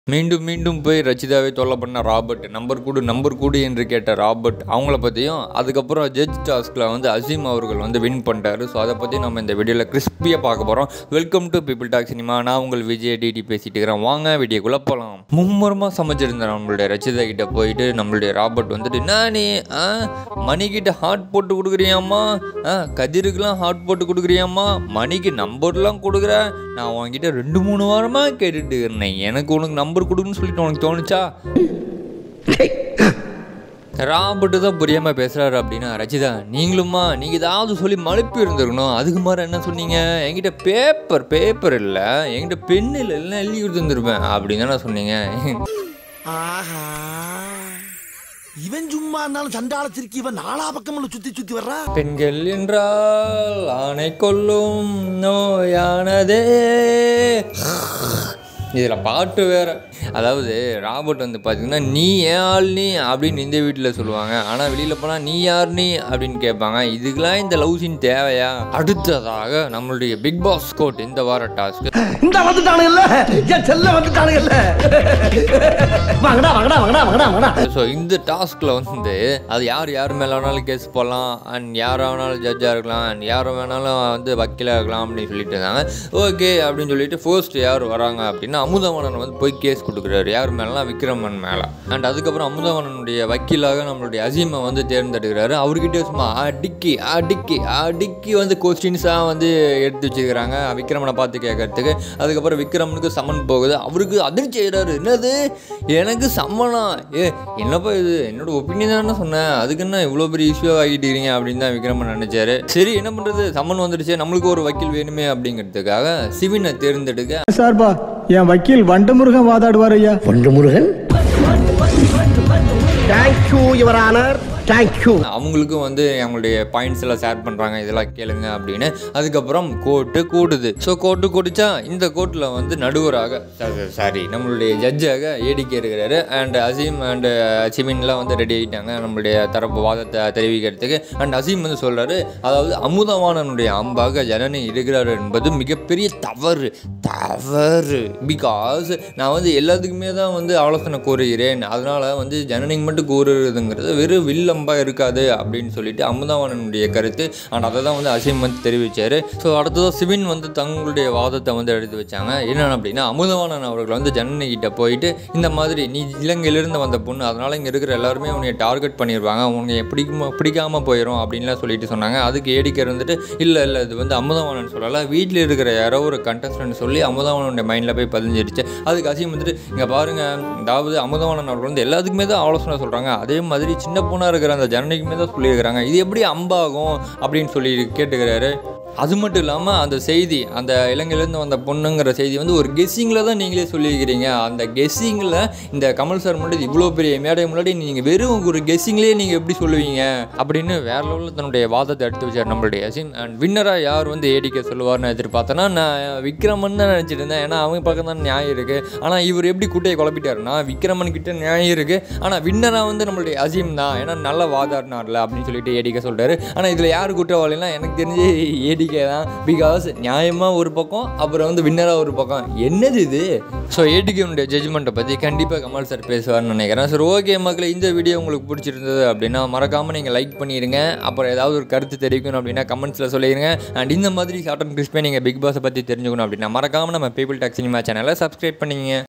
மீண்டும் மீண்டும் போய் ரச்சிதாவை தொல்லை பண்ண ராபர்ட் நம்பர் கூடு நம்பர் கூடு என்று கேட்ட ராபர்ட் அவங்கள பற்றியும் அதுக்கப்புறம் ஜட்ஜ் டாஸ்கில் வந்து அசீம் அவர்கள் வந்து வின் பண்ணிட்டாரு ஸோ அதை பற்றி நம்ம இந்த வீடியோவில் கிறிஸ்பியாக பார்க்க போகிறோம் welcome to people talk cinema நான் உங்கள் விஜய் டிடி பேசிட்டு இருக்கிறேன் வாங்க வீடியோக்குள்ளே போகலாம் மும்முரமாக சமைச்சிருந்த நம்மளுடைய ரச்சிதா கிட்ட போயிட்டு நம்மளுடைய ராபர்ட் வந்துட்டு நானே ஆ மணிக்கிட்ட ஹார்ட் போட்டு கொடுக்குறியாம்மா ஆ கதிருக்கெலாம் ஹார்ட் போட்டு கொடுக்குறியாம்மா மணிக்கு நம்பர்லாம் கொடுக்குற நான் உன்கிட்ட ரெண்டு மூணு வாரமாக கேட்டுட்டு இருந்தேன் எனக்கு உனக்கு நம்பர் கொடுக்குன்னு சொல்லிட்டு உனக்கு தோணுச்சா ராபர்ட்டு தான் புரியாமல் பேசுகிறாரு அப்படின்னா ரச்சிதா நீங்களும்மா நீங்கள் ஏதாவது சொல்லி மழுப்பி இருந்திருக்கணும் அதுக்கு மாதிரி என்ன சொன்னீங்க என்கிட்ட பேப்பர் பேப்பர் இல்லை என்கிட்ட பென் இல்லை இல்லைன்னா எழுதி கொடுத்துருந்துருப்பேன் அப்படின்னு தானே சொன்னீங்க ஆஹா இவன் சும்மா இருந்தாலும் சண்டால திருக்கி இவன் நாலா பக்கம் சுத்தி சுத்தி வர்றா பெண்கள் என்றால் ஆணை கொல்லும் நோயானதே இதில் பாட்டு வேற அதாவது ராபர்ட் வந்து பார்த்தீங்கன்னா நீ ஏன் ஆள் நீ அப்படின்னு இந்த வீட்டில் சொல்லுவாங்க ஆனால் வெளியில் போனால் நீ யார் நீ அப்படின்னு கேட்பாங்க இதுக்கெல்லாம் இந்த லவ் சீன் தேவையா அடுத்ததாக நம்மளுடைய பிக் பாஸ் கோட் இந்த வார டாஸ்க் இந்த வந்துட்டானுங்கல்ல என் செல்ல வந்துட்டானுங்கல்ல வாங்கடா வாங்கடா வாங்கடா வாங்கடா வாங்கடா ஸோ இந்த டாஸ்கில் வந்து அது யார் யார் மேலே வேணாலும் கேஸ் போடலாம் அண்ட் யார் வேணாலும் ஜட்ஜாக இருக்கலாம் அண்ட் யார் வேணாலும் வந்து வக்கீலாக இருக்கலாம் அப்படின்னு சொல்லிட்டு இருந்தாங்க ஓகே அப்படின்னு சொல்லிட்டு ஃபர்ஸ்ட் யார் வராங்க அப்படின்னா அமுதவாணன் வந்து போய் கேஸ் கொடுக்குறாரு யார் மேலாம் விக்ரமன் மேலே அண்ட் அதுக்கப்புறம் அமுதவாணனுடைய வக்கீலாக நம்மளுடைய அசீமை வந்து தேர்ந்தெடுக்கிறாரு அவர்கிட்ட சும்மா அடிக்கி அடிக்கி அடிக்கி வந்து கொஸ்டின்ஸாக வந்து எடுத்து வச்சுக்கிறாங்க விக்ரமனை பார்த்து கேட்கறதுக்கு அதுக்கப்புறம் விக்ரமனுக்கு சம்மன் போகுது அவருக்கு அதிர்ச்சி செய்கிறாரு என்னது எனக்கு சம்மனா ஏ என்னப்பா இது என்னோட ஒப்பீனியன் தானே சொன்னேன் அதுக்கு என்ன இவ்வளோ பெரிய இஷ்யூ ஆகிட்டீங்க அப்படின்னு தான் விக்ரமன் நினைச்சாரு சரி என்ன பண்ணுறது சம்மன் வந்துடுச்சு நம்மளுக்கு ஒரு வக்கீல் வேணுமே அப்படிங்கிறதுக்காக சிவினை தேர்ந்தெடுக்க சார்பா என் வக்கீல் வண்டமுருகன் வாதாடுவார் ஐயா ஒன்று Murugan thank you your honour thank you அவங்களுக்கும் வந்து அவங்களுடைய பாயிண்ட்ஸ் எல்லாம் ஷேர் பண்ணுறாங்க இதெல்லாம் கேளுங்க அப்படின்னு அதுக்கப்புறம் கோர்ட்டு கூடுது ஸோ கோர்ட்டு கூடிச்சா இந்த கோர்ட்டில் வந்து நடுவராக சாரி நம்மளுடைய ஜட்ஜாக ஏடிக்கே இருக்கிறாரு அண்ட் அசீம் அண்ட் சிமின்லாம் வந்து ரெடி ஆகிட்டாங்க நம்மளுடைய தரப்பு வாதத்தை தெரிவிக்கிறதுக்கு அண்ட் அசீம் வந்து சொல்கிறாரு அதாவது அமுதவானனுடைய அம்பாக ஜனனி இருக்கிறாரு என்பது மிகப்பெரிய தவறு தவறு பிகாஸ் நான் வந்து எல்லாத்துக்குமே தான் வந்து ஆலோசனை கூறுகிறேன் அதனால் வந்து ஜனனிக்கு மட்டும் கூறுறதுங்கிறது வெறும் வில்லம்பா இருக்காது அப்படின்னு சொல்லிட்டு அமுதவானனுடைய கருத்து அண்ட் அதை தான் வந்து அசீம் வந்து தெரிவித்தார் ஸோ அடுத்ததாக சிவின் வந்து தங்களுடைய வாதத்தை வந்து எடுத்து வச்சாங்க என்னென்ன அப்படின்னா அமுதவானன் அவர்கள் வந்து ஜனனி கிட்ட போயிட்டு இந்த மாதிரி நீ இலங்கையிலிருந்து வந்த பொண்ணு அதனால் இங்கே இருக்கிற எல்லாருமே உன்னை டார்கெட் பண்ணிடுவாங்க உனக்கு பிடிக்குமா பிடிக்காம போயிடும் அப்படின்லாம் சொல்லிட்டு சொன்னாங்க அதுக்கு ஏடிக்கை இருந்துட்டு இல்லை இல்லை இது வந்து அமுதவானன் சொல்லலை வீட்டில் இருக்கிற யாரோ ஒரு கண்டஸ்டன்ட் சொல்லி அமுதவானனுடைய மைண்டில் போய் பதிஞ்சிருச்சு அதுக்கு அசீம் வந்துட்டு இங்கே பாருங்கள் அதாவது அமுதவானன் அவர்கள் வந்து எல்லாத்துக்குமே தான் ஆலோசனை சொல்கிறாங்க அதே மாதிரி சின்ன பொண்ணாக இருக்கிற அந்த ஜனனிக்குமே தான் சொல்லியிருக்கிறாங்க இது எப்படி அம்பாகும் அப்படின்னு சொல்லி கேட்டுக்கிறாரு அது மட்டும் இல்லாமல் அந்த செய்தி அந்த இலங்கையிலேருந்து வந்த பொண்ணுங்கிற செய்தி வந்து ஒரு கெஸ்ஸிங்கில் தான் நீங்களே சொல்லியிருக்கிறீங்க அந்த கெஸ்ஸிங்கில் இந்த கமல் சார் முன்னாடி இவ்வளோ பெரிய மேடை முன்னாடி நீங்கள் வெறும் ஒரு கெஸ்ஸிங்லேயே நீங்கள் எப்படி சொல்லுவீங்க அப்படின்னு வேற லெவலில் தன்னுடைய வாதத்தை எடுத்து வச்சார் நம்மளுடைய அசின் அண்ட் வின்னராக யார் வந்து ஏடிக்க சொல்லுவார்னு எதிர்பார்த்தேன்னா நான் விக்ரமன் தான் நினச்சிட்டு இருந்தேன் ஏன்னா அவங்க பக்கம் தான் நியாயம் இருக்குது ஆனால் இவர் எப்படி குட்டையை குழப்பிட்டாருன்னா விக்ரமன் கிட்ட நியாயம் இருக்குது ஆனால் வின்னராக வந்து நம்மளுடைய அசீம் தான் ஏன்னா நல்ல வாதாடினார்ல அப்படின்னு சொல்லிட்டு ஏடிக்க சொல்கிறாரு ஆனால் இதில் யார் குற்றவாளினா எனக்கு தெரிஞ்சு ஏடிக்கே தான் பிகாஸ் நியாயமாக ஒரு பக்கம் அப்புறம் வந்து வின்னராக ஒரு பக்கம் என்னது இது ஸோ ஏடிகேனுடைய ஜட்ஜ்மெண்ட்டை பற்றி கண்டிப்பாக கமல் சார் பேசுவார்னு நினைக்கிறேன் சார் ஓகே மக்களே இந்த வீடியோ உங்களுக்கு பிடிச்சிருந்தது அப்படின்னா மறக்காமல் நீங்கள் லைக் பண்ணிடுங்க அப்புறம் ஏதாவது ஒரு கருத்து தெரிவிக்கணும் அப்படின்னா கமெண்ட்ஸில் சொல்லிடுங்க அண்ட் இந்த மாதிரி ஷார்ட் அண்ட் கிறிஸ்பே நீங்கள் பிக் பாஸை பற்றி தெரிஞ்சுக்கணும் அப்படின்னா மறக்காமல் நம்ம பீப்புள் டாக் சினிமா சேனலை சப்ஸ்கிரைப் பண்ணிங்க